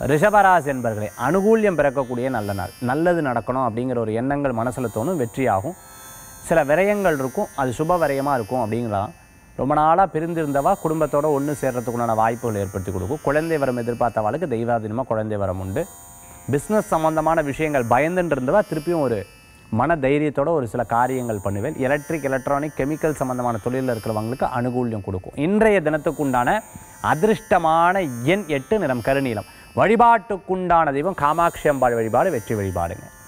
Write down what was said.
ரிஷபராசி என்பர்களே அனுகூல்யம் பிறக்கக்கூடிய நல்ல நாள் நல்லது நடக்கணும் அப்படிங்கிற ஒரு எண்ணங்கள் மனசில் தோணும் வெற்றியாகும் சில விரயங்கள் இருக்கும் அது சுப விரயமாக இருக்கும் அப்படிங்கலாம் ரொம்ப நாளாக பிரிந்திருந்தவா குடும்பத்தோட ஒன்று சேர்றதுக்குண்டான வாய்ப்புகள் ஏற்படுத்தி கொடுக்கும் குழந்தை வரம் எதிர்பார்த்தவாளுக்கு தெய்வாதீனமாக குழந்தை வரம் உண்டு பிஸ்னஸ் சம்மந்தமான விஷயங்கள் பயந்துட்டு இருந்தவா திருப்பியும் ஒரு மன தைரியத்தோட ஒரு சில காரியங்கள் பண்ணுவேன் எலக்ட்ரிக் எலக்ட்ரானிக் கெமிக்கல் சம்மந்தமான தொழிலில் இருக்கிறவங்களுக்கு அனுகூல்யம் கொடுக்கும் இன்றைய தினத்துக்குண்டான அதிர்ஷ்டமான எண் எட்டு நிறம் கருநீலம் வழிபாட்டுக்குண்டான தெய்வம் காமாட்சி அம்பாள் வழிபாடு வெற்றி வழிபாடுங்க